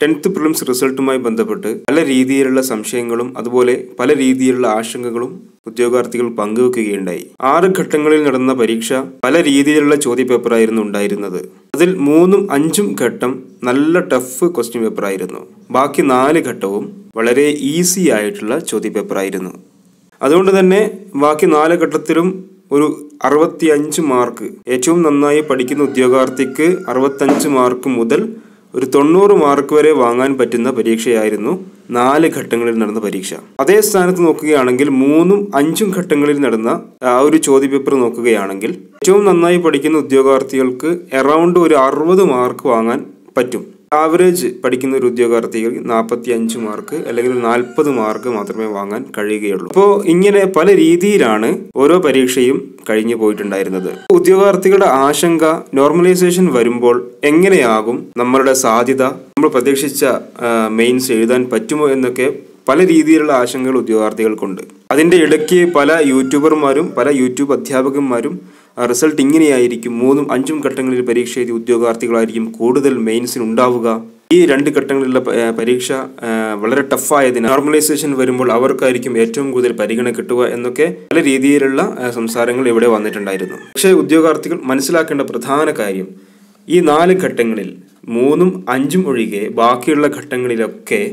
tenth prelims റിസൾട്ടുമായി ബന്ധപ്പെട്ട് പല രീതിയിലുള്ള സംശയങ്ങളും അതുപോലെ പല രീതിയിലുള്ള ആശങ്കകളും ഉദ്യോഗാർത്ഥികൾ പങ്കുവെക്കുകയുണ്ടായി ആറ് ഘട്ടങ്ങളിൽ നടന്ന പരീക്ഷ പല രീതിയിലുള്ള ചോദ്യപേപ്പറായിരുന്നു ഉണ്ടായിരുന്നത് അതിൽ മൂന്നും അഞ്ചും ഘട്ടം നല്ല ടഫ് ക്വസ്റ്റ്യൻ പേപ്പറായിരുന്നു ബാക്കി നാല് ഘട്ടവും വളരെ ഈസി ആയിട്ടുള്ള ചോദ്യപേപ്പറായിരുന്നു അതുകൊണ്ട് തന്നെ ബാക്കി നാല് ഘട്ടത്തിലും ഒരു അറുപത്തി അഞ്ച് മാർക്ക് ഏറ്റവും നന്നായി പഠിക്കുന്ന ഉദ്യോഗാർത്ഥിക്ക് അറുപത്തഞ്ച് മാർക്ക് മുതൽ ഒരു തൊണ്ണൂറ് മാർക്ക് വരെ വാങ്ങാൻ പറ്റുന്ന പരീക്ഷയായിരുന്നു നാല് ഘട്ടങ്ങളിൽ നടന്ന പരീക്ഷ അതേ സ്ഥാനത്ത് നോക്കുകയാണെങ്കിൽ മൂന്നും അഞ്ചും ഘട്ടങ്ങളിൽ നടന്ന ആ ഒരു ചോദ്യപേപ്പർ നോക്കുകയാണെങ്കിൽ ഏറ്റവും നന്നായി പഠിക്കുന്ന ഉദ്യോഗാർത്ഥികൾക്ക് എറൗണ്ട് ഒരു അറുപത് മാർക്ക് വാങ്ങാൻ പറ്റും ആവറേജ് പഠിക്കുന്ന ഒരു ഉദ്യോഗാർത്ഥികൾ നാൽപ്പത്തി അഞ്ച് മാർക്ക് അല്ലെങ്കിൽ ഒരു നാൽപ്പത് മാർക്ക് മാത്രമേ വാങ്ങാൻ കഴിയുകയുള്ളൂ അപ്പോൾ ഇങ്ങനെ പല രീതിയിലാണ് ഓരോ പരീക്ഷയും കഴിഞ്ഞു പോയിട്ടുണ്ടായിരുന്നത് ഉദ്യോഗാർത്ഥികളുടെ ആശങ്ക നോർമലൈസേഷൻ വരുമ്പോൾ എങ്ങനെയാകും നമ്മളുടെ സാധ്യത നമ്മൾ പ്രതീക്ഷിച്ച മെയിൻസ് എഴുതാൻ പറ്റുമോ എന്നൊക്കെ പല രീതിയിലുള്ള ആശങ്കകൾ ഉദ്യോഗാർത്ഥികൾക്കുണ്ട് അതിൻ്റെ ഇടയ്ക്ക് പല യൂട്യൂബർമാരും പല യൂട്യൂബ് അധ്യാപകന്മാരും റിസൾട്ട് ഇങ്ങനെയായിരിക്കും മൂന്നും അഞ്ചും ഘട്ടങ്ങളിൽ പരീക്ഷ എഴുതിയ ഉദ്യോഗാർത്ഥികളായിരിക്കും കൂടുതൽ മെയിൻസിന് ഉണ്ടാവുക ഈ രണ്ട് ഘട്ടങ്ങളിലുള്ള പ- ഏഹ് പരീക്ഷ ഏഹ് വളരെ ടഫായതിനാൽ നോർമലൈസേഷൻ വരുമ്പോൾ അവർക്കായിരിക്കും ഏറ്റവും കൂടുതൽ പരിഗണന കിട്ടുക എന്നൊക്കെ പല രീതിയിലുള്ള ഏഹ് സംസാരങ്ങൾ ഇവിടെ വന്നിട്ടുണ്ടായിരുന്നു പക്ഷേ ഉദ്യോഗാർത്ഥികൾ മനസ്സിലാക്കേണ്ട പ്രധാന കാര്യം ഈ നാല് ഘട്ടങ്ങളിൽ മൂന്നും അഞ്ചും ഒഴികെ ബാക്കിയുള്ള ഘട്ടങ്ങളിലൊക്കെ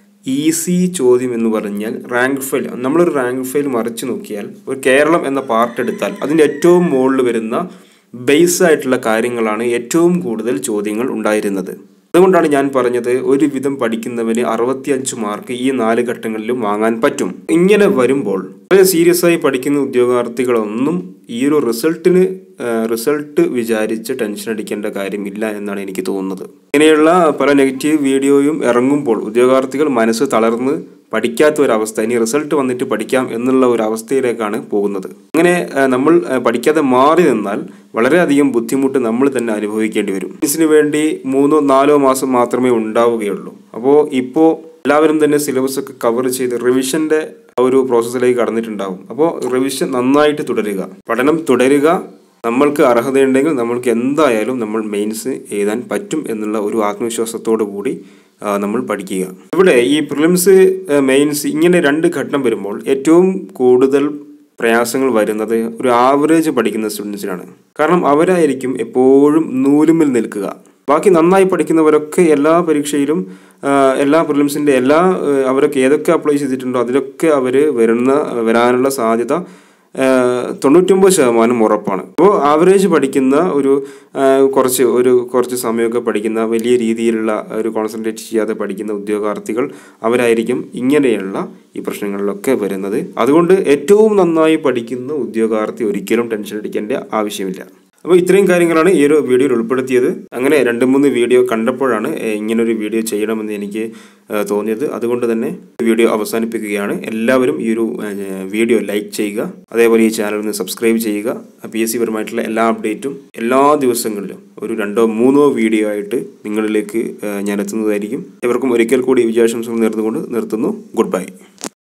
ഈസി ചോദ്യം എന്ന് പറഞ്ഞാൽ റാങ്ക് ഫയൽ നമ്മളൊരു റാങ്ക് ഫയൽ മറിച്ച് നോക്കിയാൽ ഒരു കേരളം എന്ന പാർട്ട് എടുത്താൽ അതിൻ്റെ ഏറ്റവും മുകളിൽ വരുന്ന ബേസ് ആയിട്ടുള്ള കാര്യങ്ങളാണ് ഏറ്റവും കൂടുതൽ ചോദ്യങ്ങൾ ഉണ്ടായിരുന്നത് അതുകൊണ്ടാണ് ഞാൻ പറഞ്ഞത് ഒരുവിധം പഠിക്കുന്നവന് അറുപത്തിയഞ്ച് മാർക്ക് ഈ നാല് ഘട്ടങ്ങളിലും വാങ്ങാൻ പറ്റും ഇങ്ങനെ വരുമ്പോൾ വളരെ സീരിയസ് ആയി പഠിക്കുന്ന ഉദ്യോഗാർത്ഥികളൊന്നും ഈ ഒരു റിസൾട്ടിന് റിസൾട്ട് വിചാരിച്ച് ടെൻഷൻ അടിക്കേണ്ട കാര്യമില്ല എന്നാണ് എനിക്ക് തോന്നുന്നത് ഇങ്ങനെയുള്ള പല നെഗറ്റീവ് വീഡിയോയും ഇറങ്ങുമ്പോൾ ഉദ്യോഗാർത്ഥികൾ മനസ്സ് തളർന്ന് പഠിക്കാത്ത ഒരു ഇനി റിസൾട്ട് വന്നിട്ട് പഠിക്കാം എന്നുള്ള ഒരു അവസ്ഥയിലേക്കാണ് പോകുന്നത് അങ്ങനെ ആ, നമ്മൾ ആ, പഠിക്കാതെ മാറി നിന്നാൽ വളരെയധികം ബുദ്ധിമുട്ട് നമ്മൾ തന്നെ അനുഭവിക്കേണ്ടി വരും ഇതിന് വേണ്ടി മൂന്നോ നാലോ മാസം മാത്രമേ ഉണ്ടാവുകയുള്ളൂ അപ്പോൾ ഇപ്പോൾ എല്ലാവരും തന്നെ സിലബസ് ഒക്കെ കവർ ചെയ്ത് റിവിഷന്റെ ഒരു പ്രോസസ്സിലേക്ക് കടന്നിട്ടുണ്ടാവും അപ്പോൾ റിവിഷൻ നന്നായിട്ട് തുടരുക പഠനം തുടരുക നമ്മൾക്ക് അർഹതയുണ്ടെങ്കിൽ നമ്മൾക്ക് എന്തായാലും നമ്മൾ മെയിൻസ് എഴുതാൻ പറ്റും എന്നുള്ള ഒരു ആത്മവിശ്വാസത്തോടു കൂടി ആ, നമ്മൾ പഠിക്കുക ഇവിടെ ഈ പ്രിലിംസ് മെയിൻസ് ഇങ്ങനെ രണ്ട് ഘട്ടം വരുമ്പോൾ ഏറ്റവും കൂടുതൽ പ്രയാസങ്ങൾ വരുന്നത് ഒരു ആവറേജ് പഠിക്കുന്ന സ്റ്റുഡൻസിനാണ് കാരണം അവരായിരിക്കും എപ്പോഴും നൂലുമിൽ നിൽക്കുക ബാക്കി നന്നായി പഠിക്കുന്നവരൊക്കെ എല്ലാ പരീക്ഷയിലും ആ, എല്ലാ പ്രിലിംസിൻ്റെ എല്ലാ ആ, അവരൊക്കെ ഏതൊക്കെ അപ്ലൈ ചെയ്തിട്ടുണ്ടോ അതിലൊക്കെ അവർ വരുന്ന വരാനുള്ള സാധ്യത ആഹ് തൊണ്ണൂറ്റൊമ്പത് ശതമാനം ഉറപ്പാണ് അപ്പോൾ ആവറേജ് പഠിക്കുന്ന ഒരു ആഹ് കുറച്ച് ഒരു കുറച്ച് സമയമൊക്കെ പഠിക്കുന്ന വലിയ രീതിയിലുള്ള ഒരു കോൺസെൻട്രേറ്റ് ചെയ്യാതെ പഠിക്കുന്ന ഉദ്യോഗാർത്ഥികൾ അവരായിരിക്കും ഇങ്ങനെയുള്ള ഈ പ്രശ്നങ്ങളിലൊക്കെ വരുന്നത് അതുകൊണ്ട് ഏറ്റവും നന്നായി പഠിക്കുന്ന ഉദ്യോഗാർത്ഥി ഒരിക്കലും ടെൻഷൻ അടിക്കേണ്ട ആവശ്യമില്ല അപ്പോൾ ഇത്രയും കാര്യങ്ങളാണ് ഈ ഒരു വീഡിയോയിൽ ഉൾപ്പെടുത്തിയത് അങ്ങനെ രണ്ട് മൂന്ന് വീഡിയോ കണ്ടപ്പോഴാണ് ഏഹ്, ഇങ്ങനൊരു വീഡിയോ ചെയ്യണമെന്ന് എനിക്ക് ഏഹ്, തോന്നിയത് അതുകൊണ്ട് തന്നെ ഈ വീഡിയോ അവസാനിപ്പിക്കുകയാണ് എല്ലാവരും ഈ ഒരു ഏഹ്, വീഡിയോ ലൈക്ക് ചെയ്യുക അതേപോലെ ഈ ചാനൽ ഒന്ന് സബ്സ്ക്രൈബ് ചെയ്യുക പി എസ് സി പരമായിട്ടുള്ള എല്ലാ അപ്ഡേറ്റും എല്ലാ ദിവസങ്ങളിലും ഒരു രണ്ടോ മൂന്നോ വീഡിയോ ആയിട്ട് നിങ്ങളിലേക്ക് ഏഹ്, ഞാൻ എത്തുന്നതായിരിക്കും ഇവർക്കും ഒരിക്കൽ കൂടി വിജയാശംസകൾ നേർന്നുകൊണ്ട് നിർത്തുന്നു ഗുഡ് ബൈ